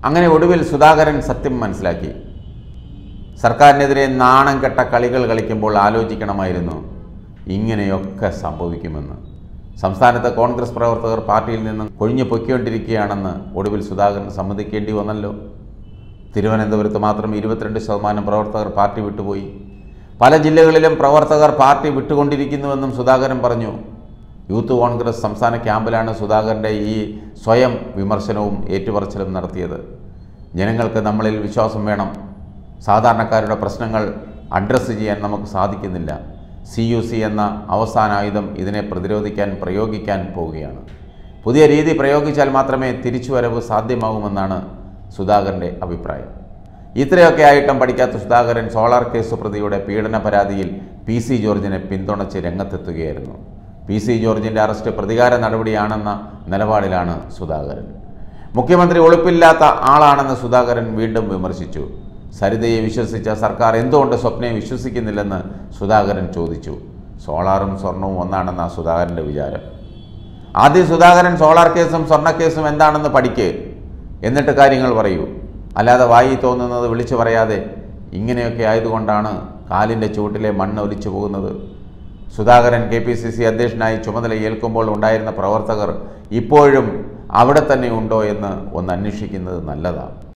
അങ്ങനെ ഒടുവിൽ സുധാകരൻ സത്യം മനസ്സിലാക്കി സർക്കാരിനെതിരെ നാണം കെട്ട കളികൾ കളിക്കുമ്പോൾ ആലോചിക്കണമായിരുന്നു ഇങ്ങനെയൊക്കെ സംഭവിക്കുമെന്ന് സംസ്ഥാനത്തെ കോൺഗ്രസ് പ്രവർത്തകർ പാർട്ടിയിൽ നിന്നും കൊഴിഞ്ഞു പൊയ്ക്കൊണ്ടിരിക്കുകയാണെന്ന് ഒടുവിൽ സുധാകരൻ സമ്മതിക്കേണ്ടി വന്നല്ലോ തിരുവനന്തപുരത്ത് മാത്രം ഇരുപത്തിരണ്ട് ശതമാനം പ്രവർത്തകർ പാർട്ടി വിട്ടുപോയി പല ജില്ലകളിലും പ്രവർത്തകർ പാർട്ടി വിട്ടുകൊണ്ടിരിക്കുന്നുവെന്നും സുധാകരൻ പറഞ്ഞു യൂത്ത് കോൺഗ്രസ് സംസ്ഥാന ക്യാമ്പിലാണ് സുധാകരൻ്റെ ഈ സ്വയം വിമർശനവും ഏറ്റുപറച്ചിലും നടത്തിയത് ജനങ്ങൾക്ക് നമ്മളിൽ വിശ്വാസം വേണം സാധാരണക്കാരുടെ പ്രശ്നങ്ങൾ അഡ്രസ്സ് ചെയ്യാൻ നമുക്ക് സാധിക്കുന്നില്ല സി യു സി എന്ന അവസാന ആയുധം ഇതിനെ പ്രതിരോധിക്കാൻ പ്രയോഗിക്കാൻ പോവുകയാണ് പുതിയ രീതി പ്രയോഗിച്ചാൽ മാത്രമേ തിരിച്ചുവരവ് സാധ്യമാകുമെന്നാണ് സുധാകരൻ്റെ അഭിപ്രായം ഇത്രയൊക്കെ ആയിട്ടും പഠിക്കാത്ത സുധാകരൻ സോളാർ കേസ് പ്രതിയുടെ പീഡന പരാതിയിൽ പി സി ജോർജിനെ പിന്തുണച്ച് രംഗത്തെത്തുകയായിരുന്നു പി സി ജോർജിൻ്റെ അറസ്റ്റ് പ്രതികാര നടപടിയാണെന്ന നിലപാടിലാണ് സുധാകരൻ മുഖ്യമന്ത്രി ഒളിപ്പില്ലാത്ത ആളാണെന്ന് സുധാകരൻ വീണ്ടും വിമർശിച്ചു സരിതയെ വിശ്വസിച്ച സർക്കാർ എന്തുകൊണ്ട് സ്വപ്നയെ വിശ്വസിക്കുന്നില്ലെന്ന് സുധാകരൻ ചോദിച്ചു സോളാറും സ്വർണവും ഒന്നാണെന്ന സുധാകരൻ്റെ വിചാരം ആദ്യം സുധാകരൻ സോളാർ കേസും സ്വർണ്ണക്കേസും എന്താണെന്ന് പഠിക്ക് എന്നിട്ട് കാര്യങ്ങൾ പറയൂ അല്ലാതെ വായി തോന്നുന്നത് വിളിച്ചു പറയാതെ ഇങ്ങനെയൊക്കെ ആയതുകൊണ്ടാണ് കാലിൻ്റെ ചൂട്ടിലെ മണ്ണ് ഒലിച്ചു പോകുന്നത് Sudhakaran K P C C അധ്യക്ഷനായി ചുമതല ഏൽക്കുമ്പോൾ ഉണ്ടായിരുന്ന പ്രവർത്തകർ ഇപ്പോഴും അവിടെ തന്നെ ഉണ്ടോ എന്ന് ഒന്ന് അന്വേഷിക്കുന്നത് നല്ലതാണ്